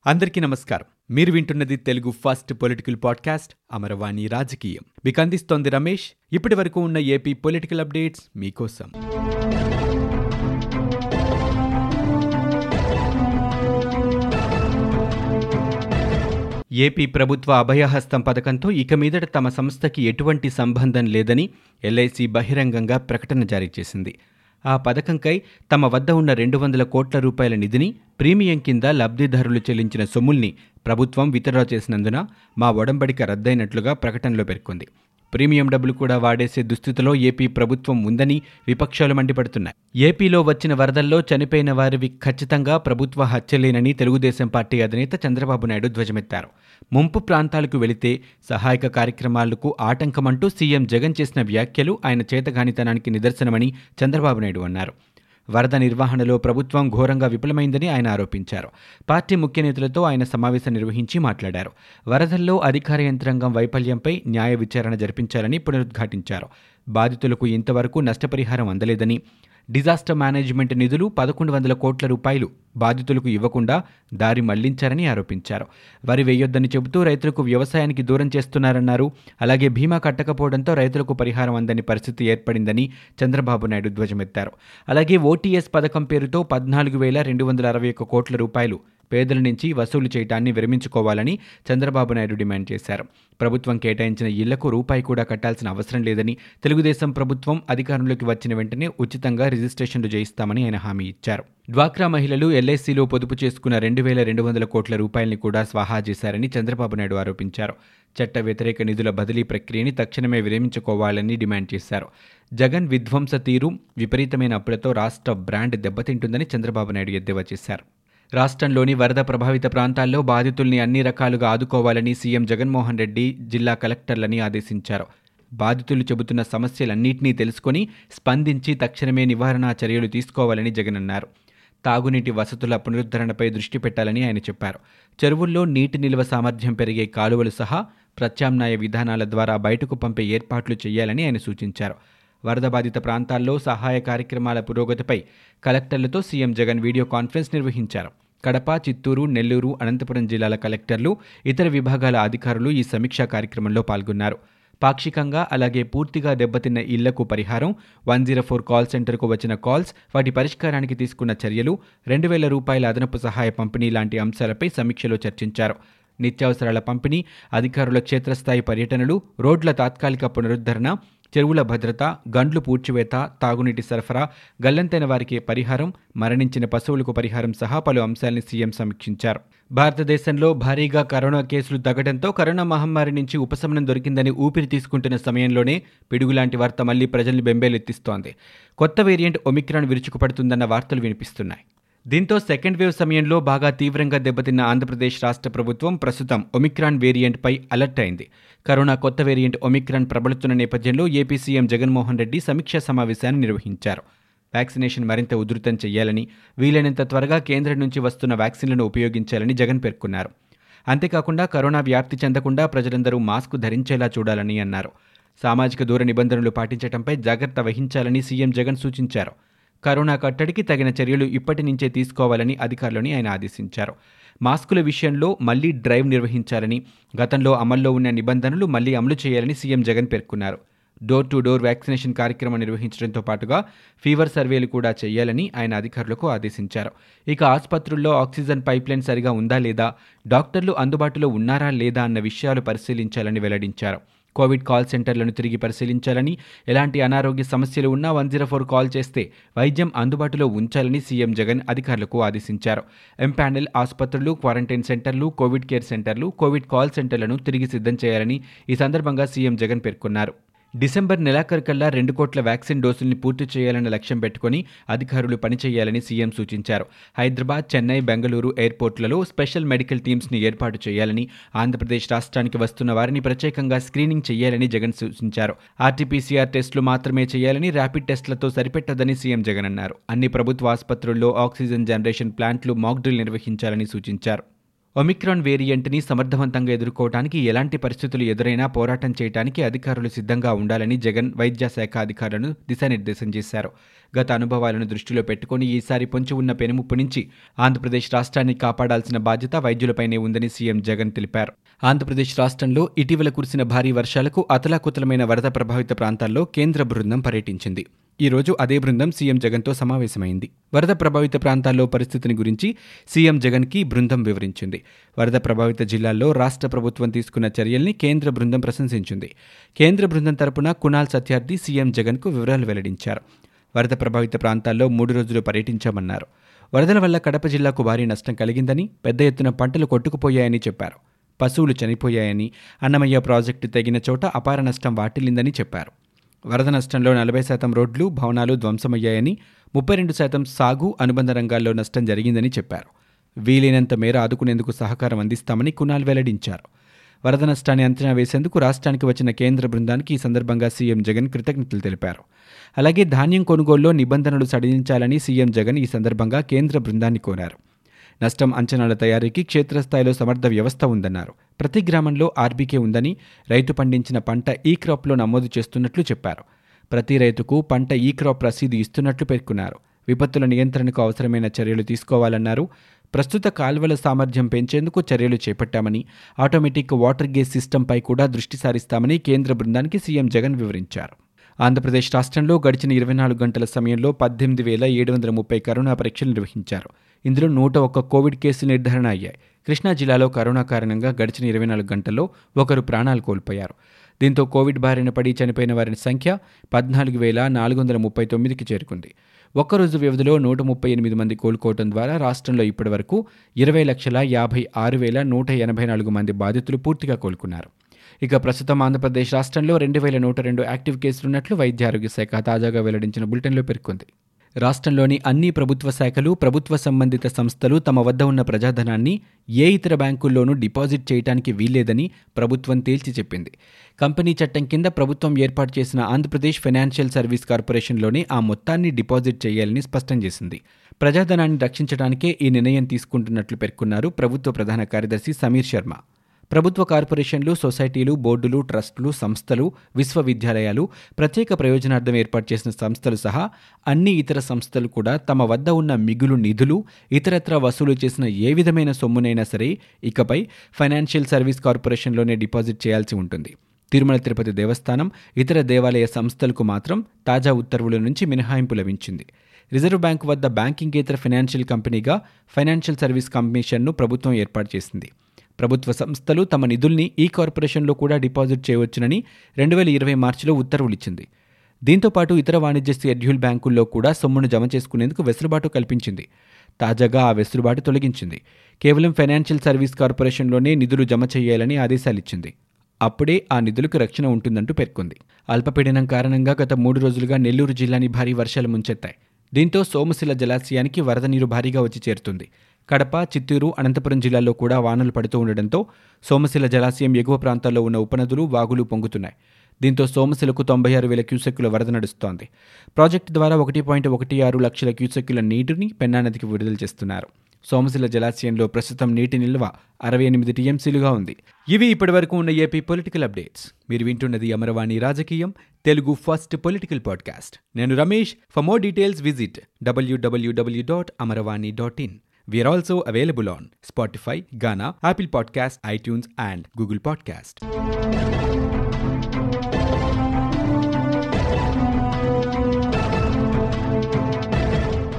అందరికీ నమస్కారం మీరు వింటున్నది Telugu first political podcast Amaravani రాజకీయం మీకు అందిస్తోంది రమేష్ ఇప్పటి వరకు ఉన్న ఏపీ పొలిటికల్ అప్డేట్స్ మీకోసం ఏపీ ప్రభుత్వ అభయహస్తం పథకంతో ఇక మీదట తమ సంస్థకి ఎటువంటి సంబంధం లేదని ఎల్ఐసి బహిరంగంగా ప్రకటన జారీ చేసింది ఆ పథకంకై తమ వద్ద ఉన్న రెండు వందల కోట్ల రూపాయల నిధిని ప్రీమియం కింద లబ్ధిదారులు చెల్లించిన సొమ్ముల్ని ప్రభుత్వం విత్డ్రా చేసినందున మా ఒడంబడిక రద్దయినట్లుగా ప్రకటనలో పేర్కొంది ప్రీమియం డబ్బులు కూడా వాడేసే దుస్థితిలో ఏపీ ప్రభుత్వం ఉందని విపక్షాలు మండిపడుతున్నాయి ఏపీలో వచ్చిన వరదల్లో చనిపోయిన వారివి ఖచ్చితంగా ప్రభుత్వ హత్యలేనని తెలుగుదేశం పార్టీ అధినేత చంద్రబాబు నాయుడు ధ్వజమెత్తారు ముంపు ప్రాంతాలకు వెళితే సహాయక కార్యక్రమాలకు ఆటంకమంటూ సీఎం జగన్ చేసిన వ్యాఖ్యలు ఆయన చేతగానితనానికి నిదర్శనమని చంద్రబాబు నాయుడు అన్నారు వరద నిర్వహణలో ప్రభుత్వం ఘోరంగా విఫలమైందని ఆయన ఆరోపించారు పార్టీ ముఖ్య నేతలతో ఆయన సమావేశం నిర్వహించి మాట్లాడారు వరదల్లో అధికార యంత్రాంగం వైఫల్యంపై న్యాయ విచారణ జరిపించాలని పునరుద్ఘాటించారు బాధితులకు ఇంతవరకు నష్టపరిహారం అందలేదని డిజాస్టర్ మేనేజ్మెంట్ నిధులు పదకొండు వందల కోట్ల రూపాయలు బాధితులకు ఇవ్వకుండా దారి మళ్లించారని ఆరోపించారు వరి వేయొద్దని చెబుతూ రైతులకు వ్యవసాయానికి దూరం చేస్తున్నారన్నారు అలాగే బీమా కట్టకపోవడంతో రైతులకు పరిహారం అందని పరిస్థితి ఏర్పడిందని చంద్రబాబు నాయుడు ధ్వజమెత్తారు అలాగే ఓటీఎస్ పథకం పేరుతో పద్నాలుగు వేల రెండు వందల అరవై ఒక్క కోట్ల రూపాయలు పేదల నుంచి వసూలు చేయటాన్ని విరమించుకోవాలని చంద్రబాబు నాయుడు డిమాండ్ చేశారు ప్రభుత్వం కేటాయించిన ఇళ్లకు రూపాయి కూడా కట్టాల్సిన అవసరం లేదని తెలుగుదేశం ప్రభుత్వం అధికారంలోకి వచ్చిన వెంటనే ఉచితంగా రిజిస్ట్రేషన్లు చేయిస్తామని ఆయన హామీ ఇచ్చారు డ్వాక్రా మహిళలు ఎల్ఐసిలో పొదుపు చేసుకున్న రెండు వేల రెండు వందల కోట్ల రూపాయల్ని కూడా స్వాహా చేశారని చంద్రబాబు నాయుడు ఆరోపించారు చట్ట వ్యతిరేక నిధుల బదిలీ ప్రక్రియని తక్షణమే విరమించుకోవాలని డిమాండ్ చేశారు జగన్ విధ్వంస తీరు విపరీతమైన అప్పులతో రాష్ట్ర బ్రాండ్ దెబ్బతింటుందని చంద్రబాబు నాయుడు ఎద్దేవా చేశారు రాష్ట్రంలోని వరద ప్రభావిత ప్రాంతాల్లో బాధితుల్ని అన్ని రకాలుగా ఆదుకోవాలని సీఎం జగన్మోహన్ రెడ్డి జిల్లా కలెక్టర్లని ఆదేశించారు బాధితులు చెబుతున్న సమస్యలన్నింటినీ తెలుసుకొని స్పందించి తక్షణమే నివారణా చర్యలు తీసుకోవాలని జగన్ అన్నారు తాగునీటి వసతుల పునరుద్ధరణపై దృష్టి పెట్టాలని ఆయన చెప్పారు చెరువుల్లో నీటి నిల్వ సామర్థ్యం పెరిగే కాలువలు సహా ప్రత్యామ్నాయ విధానాల ద్వారా బయటకు పంపే ఏర్పాట్లు చేయాలని ఆయన సూచించారు వరద బాధిత ప్రాంతాల్లో సహాయ కార్యక్రమాల పురోగతిపై కలెక్టర్లతో సీఎం జగన్ వీడియో కాన్ఫరెన్స్ నిర్వహించారు కడప చిత్తూరు నెల్లూరు అనంతపురం జిల్లాల కలెక్టర్లు ఇతర విభాగాల అధికారులు ఈ సమీక్షా కార్యక్రమంలో పాల్గొన్నారు పాక్షికంగా అలాగే పూర్తిగా దెబ్బతిన్న ఇళ్లకు పరిహారం వన్ జీరో ఫోర్ కాల్ సెంటర్కు వచ్చిన కాల్స్ వాటి పరిష్కారానికి తీసుకున్న చర్యలు రెండు వేల రూపాయల అదనపు సహాయ పంపిణీ లాంటి అంశాలపై సమీక్షలో చర్చించారు నిత్యావసరాల పంపిణీ అధికారుల క్షేత్రస్థాయి పర్యటనలు రోడ్ల తాత్కాలిక పునరుద్ధరణ చెరువుల భద్రత గండ్లు పూడ్చివేత తాగునీటి సరఫరా గల్లంతైన వారికి పరిహారం మరణించిన పశువులకు పరిహారం సహా పలు అంశాల్ని సీఎం సమీక్షించారు భారతదేశంలో భారీగా కరోనా కేసులు తగ్గడంతో కరోనా మహమ్మారి నుంచి ఉపశమనం దొరికిందని ఊపిరి తీసుకుంటున్న సమయంలోనే పిడుగులాంటి వార్త మళ్లీ ప్రజల్ని బెంబేలెత్తిస్తోంది కొత్త వేరియంట్ ఒమిక్రాన్ విరుచుకుపడుతుందన్న వార్తలు వినిపిస్తున్నాయి దీంతో సెకండ్ వేవ్ సమయంలో బాగా తీవ్రంగా దెబ్బతిన్న ఆంధ్రప్రదేశ్ రాష్ట్ర ప్రభుత్వం ప్రస్తుతం ఒమిక్రాన్ వేరియంట్పై అలర్ట్ అయింది కరోనా కొత్త వేరియంట్ ఒమిక్రాన్ ప్రబలుతున్న నేపథ్యంలో ఏపీ సీఎం జగన్మోహన్ రెడ్డి సమీక్షా సమావేశాన్ని నిర్వహించారు వ్యాక్సినేషన్ మరింత ఉధృతం చేయాలని వీలైనంత త్వరగా కేంద్రం నుంచి వస్తున్న వ్యాక్సిన్లను ఉపయోగించాలని జగన్ పేర్కొన్నారు అంతేకాకుండా కరోనా వ్యాప్తి చెందకుండా ప్రజలందరూ మాస్క్ ధరించేలా చూడాలని అన్నారు సామాజిక దూర నిబంధనలు పాటించడంపై జాగ్రత్త వహించాలని సీఎం జగన్ సూచించారు కరోనా కట్టడికి తగిన చర్యలు ఇప్పటి నుంచే తీసుకోవాలని అధికారులని ఆయన ఆదేశించారు మాస్కుల విషయంలో మళ్లీ డ్రైవ్ నిర్వహించాలని గతంలో అమల్లో ఉన్న నిబంధనలు మళ్లీ అమలు చేయాలని సీఎం జగన్ పేర్కొన్నారు డోర్ టు డోర్ వ్యాక్సినేషన్ కార్యక్రమం నిర్వహించడంతో పాటుగా ఫీవర్ సర్వేలు కూడా చేయాలని ఆయన అధికారులకు ఆదేశించారు ఇక ఆసుపత్రుల్లో ఆక్సిజన్ పైప్లైన్ సరిగా ఉందా లేదా డాక్టర్లు అందుబాటులో ఉన్నారా లేదా అన్న విషయాలు పరిశీలించాలని వెల్లడించారు కోవిడ్ కాల్ సెంటర్లను తిరిగి పరిశీలించాలని ఎలాంటి అనారోగ్య సమస్యలు ఉన్నా వన్ జీరో ఫోర్ కాల్ చేస్తే వైద్యం అందుబాటులో ఉంచాలని సీఎం జగన్ అధికారులకు ఆదేశించారు ఎంపానెల్ ఆసుపత్రులు క్వారంటైన్ సెంటర్లు కోవిడ్ కేర్ సెంటర్లు కోవిడ్ కాల్ సెంటర్లను తిరిగి సిద్ధం చేయాలని ఈ సందర్భంగా సీఎం జగన్ పేర్కొన్నారు డిసెంబర్ నెలాఖరుకల్లా రెండు కోట్ల వ్యాక్సిన్ డోసుల్ని పూర్తి చేయాలన్న లక్ష్యం పెట్టుకుని అధికారులు పనిచేయాలని సీఎం సూచించారు హైదరాబాద్ చెన్నై బెంగళూరు ఎయిర్పోర్ట్లలో స్పెషల్ మెడికల్ టీమ్స్ని ఏర్పాటు చేయాలని ఆంధ్రప్రదేశ్ రాష్ట్రానికి వస్తున్న వారిని ప్రత్యేకంగా స్క్రీనింగ్ చేయాలని జగన్ సూచించారు ఆర్టీపీసీఆర్ టెస్టులు మాత్రమే చేయాలని ర్యాపిడ్ టెస్టులతో సరిపెట్టదని సీఎం జగన్ అన్నారు అన్ని ప్రభుత్వ ఆసుపత్రుల్లో ఆక్సిజన్ జనరేషన్ ప్లాంట్లు మాక్ డ్రిల్ నిర్వహించాలని సూచించారు ఒమిక్రాన్ వేరియంట్ని సమర్థవంతంగా ఎదుర్కోవడానికి ఎలాంటి పరిస్థితులు ఎదురైనా పోరాటం చేయడానికి అధికారులు సిద్ధంగా ఉండాలని జగన్ వైద్య శాఖ అధికారులను దిశానిర్దేశం చేశారు గత అనుభవాలను దృష్టిలో పెట్టుకుని ఈసారి పొంచి ఉన్న పెనుముప్పు నుంచి ఆంధ్రప్రదేశ్ రాష్ట్రాన్ని కాపాడాల్సిన బాధ్యత వైద్యులపైనే ఉందని సీఎం జగన్ తెలిపారు ఆంధ్రప్రదేశ్ రాష్ట్రంలో ఇటీవల కురిసిన భారీ వర్షాలకు అతలాకుతలమైన వరద ప్రభావిత ప్రాంతాల్లో కేంద్ర బృందం పర్యటించింది ఈ రోజు అదే బృందం సీఎం జగన్తో సమావేశమైంది వరద ప్రభావిత ప్రాంతాల్లో పరిస్థితిని గురించి సీఎం జగన్కి బృందం వివరించింది వరద ప్రభావిత జిల్లాల్లో రాష్ట్ర ప్రభుత్వం తీసుకున్న చర్యల్ని కేంద్ర బృందం ప్రశంసించింది కేంద్ర బృందం తరపున కునాల్ సత్యార్థి సీఎం జగన్కు వివరాలు వెల్లడించారు వరద ప్రభావిత ప్రాంతాల్లో మూడు రోజులు పర్యటించామన్నారు వరదల వల్ల కడప జిల్లాకు భారీ నష్టం కలిగిందని పెద్ద ఎత్తున పంటలు కొట్టుకుపోయాయని చెప్పారు పశువులు చనిపోయాయని అన్నమయ్య ప్రాజెక్టు తెగిన చోట అపార నష్టం వాటిల్లిందని చెప్పారు వరద నష్టంలో నలభై శాతం రోడ్లు భవనాలు ధ్వంసమయ్యాయని ముప్పై రెండు శాతం సాగు అనుబంధ రంగాల్లో నష్టం జరిగిందని చెప్పారు వీలైనంత మేర ఆదుకునేందుకు సహకారం అందిస్తామని కునాల్ వెల్లడించారు వరద నష్టాన్ని అంచనా వేసేందుకు రాష్ట్రానికి వచ్చిన కేంద్ర బృందానికి ఈ సందర్భంగా సీఎం జగన్ కృతజ్ఞతలు తెలిపారు అలాగే ధాన్యం కొనుగోలులో నిబంధనలు సడలించాలని సీఎం జగన్ ఈ సందర్భంగా కేంద్ర బృందాన్ని కోరారు నష్టం అంచనాల తయారీకి క్షేత్రస్థాయిలో సమర్థ వ్యవస్థ ఉందన్నారు ప్రతి గ్రామంలో ఆర్బీకే ఉందని రైతు పండించిన పంట ఈ క్రాప్లో నమోదు చేస్తున్నట్లు చెప్పారు ప్రతి రైతుకు పంట ఈ క్రాప్ రసీదు ఇస్తున్నట్లు పేర్కొన్నారు విపత్తుల నియంత్రణకు అవసరమైన చర్యలు తీసుకోవాలన్నారు ప్రస్తుత కాల్వల సామర్థ్యం పెంచేందుకు చర్యలు చేపట్టామని ఆటోమేటిక్ వాటర్ గేజ్ సిస్టంపై కూడా దృష్టి సారిస్తామని కేంద్ర బృందానికి సీఎం జగన్ వివరించారు ఆంధ్రప్రదేశ్ రాష్ట్రంలో గడిచిన ఇరవై నాలుగు గంటల సమయంలో పద్దెనిమిది వేల ఏడు వందల ముప్పై కరోనా పరీక్షలు నిర్వహించారు ఇందులో నూట ఒక్క కోవిడ్ కేసులు నిర్ధారణ అయ్యాయి కృష్ణా జిల్లాలో కరోనా కారణంగా గడిచిన ఇరవై నాలుగు గంటల్లో ఒకరు ప్రాణాలు కోల్పోయారు దీంతో కోవిడ్ బారిన పడి చనిపోయిన వారి సంఖ్య పద్నాలుగు వేల నాలుగు వందల ముప్పై తొమ్మిదికి చేరుకుంది ఒక్కరోజు వ్యవధిలో నూట ముప్పై ఎనిమిది మంది కోలుకోవడం ద్వారా రాష్ట్రంలో ఇప్పటివరకు ఇరవై లక్షల యాభై ఆరు వేల నూట ఎనభై నాలుగు మంది బాధితులు పూర్తిగా కోలుకున్నారు ఇక ప్రస్తుతం ఆంధ్రప్రదేశ్ రాష్ట్రంలో రెండు వేల నూట రెండు యాక్టివ్ కేసులున్నట్లు వైద్య ఆరోగ్య శాఖ తాజాగా వెల్లడించిన బులెటిన్లో పేర్కొంది రాష్ట్రంలోని అన్ని ప్రభుత్వ శాఖలు ప్రభుత్వ సంబంధిత సంస్థలు తమ వద్ద ఉన్న ప్రజాధనాన్ని ఏ ఇతర బ్యాంకుల్లోనూ డిపాజిట్ చేయడానికి వీల్లేదని ప్రభుత్వం తేల్చి చెప్పింది కంపెనీ చట్టం కింద ప్రభుత్వం ఏర్పాటు చేసిన ఆంధ్రప్రదేశ్ ఫైనాన్షియల్ సర్వీస్ కార్పొరేషన్లోనే ఆ మొత్తాన్ని డిపాజిట్ చేయాలని స్పష్టం చేసింది ప్రజాధనాన్ని రక్షించడానికే ఈ నిర్ణయం తీసుకుంటున్నట్లు పేర్కొన్నారు ప్రభుత్వ ప్రధాన కార్యదర్శి సమీర్ శర్మ ప్రభుత్వ కార్పొరేషన్లు సొసైటీలు బోర్డులు ట్రస్టులు సంస్థలు విశ్వవిద్యాలయాలు ప్రత్యేక ప్రయోజనార్థం ఏర్పాటు చేసిన సంస్థలు సహా అన్ని ఇతర సంస్థలు కూడా తమ వద్ద ఉన్న మిగులు నిధులు ఇతరత్ర వసూలు చేసిన ఏ విధమైన సొమ్మునైనా సరే ఇకపై ఫైనాన్షియల్ సర్వీస్ కార్పొరేషన్లోనే డిపాజిట్ చేయాల్సి ఉంటుంది తిరుమల తిరుపతి దేవస్థానం ఇతర దేవాలయ సంస్థలకు మాత్రం తాజా ఉత్తర్వుల నుంచి మినహాయింపు లభించింది రిజర్వ్ బ్యాంకు వద్ద బ్యాంకింగేతర ఫైనాన్షియల్ కంపెనీగా ఫైనాన్షియల్ సర్వీస్ కమిషన్ను ప్రభుత్వం ఏర్పాటు చేసింది ప్రభుత్వ సంస్థలు తమ నిధుల్ని ఈ కార్పొరేషన్లో కూడా డిపాజిట్ చేయవచ్చునని రెండు వేల ఇరవై మార్చిలో ఉత్తర్వులిచ్చింది దీంతో పాటు ఇతర వాణిజ్య షెడ్యూల్ బ్యాంకుల్లో కూడా సొమ్మును జమ చేసుకునేందుకు వెసులుబాటు కల్పించింది తాజాగా ఆ వెసులుబాటు తొలగించింది కేవలం ఫైనాన్షియల్ సర్వీస్ కార్పొరేషన్లోనే నిధులు జమ చేయాలని ఆదేశాలిచ్చింది అప్పుడే ఆ నిధులకు రక్షణ ఉంటుందంటూ పేర్కొంది అల్పపీడనం కారణంగా గత మూడు రోజులుగా నెల్లూరు జిల్లాని భారీ వర్షాలు ముంచెత్తాయి దీంతో సోమశిల జలాశయానికి వరద నీరు భారీగా వచ్చి చేరుతుంది కడప చిత్తూరు అనంతపురం జిల్లాల్లో కూడా వానలు పడుతూ ఉండడంతో సోమశిల జలాశయం ఎగువ ప్రాంతాల్లో ఉన్న ఉపనదులు వాగులు పొంగుతున్నాయి దీంతో సోమశిలకు తొంభై ఆరు వేల క్యూసెక్కుల వరద నడుస్తోంది ప్రాజెక్టు ద్వారా ఒకటి పాయింట్ ఒకటి ఆరు లక్షల క్యూసెక్కుల నీటిని పెన్నా నదికి విడుదల చేస్తున్నారు సోమశిల జలాశయంలో ప్రస్తుతం నీటి నిల్వ అరవై ఎనిమిది టీఎంసీలుగా ఉంది ఇవి ఇప్పటివరకు ఉన్న ఏపీ పొలిటికల్ అప్డేట్స్ మీరు వింటున్నది అమరవాణి రాజకీయం తెలుగు ఫస్ట్ పొలిటికల్ పాడ్కాస్ట్ నేను Ramesh for more details visit డబ్ల్యూడబ్ల్యూడబ్ల్యూ dot Amaravani dot in We are also available on Spotify, Ghana, Apple Podcast, iTunes, and Google Podcast.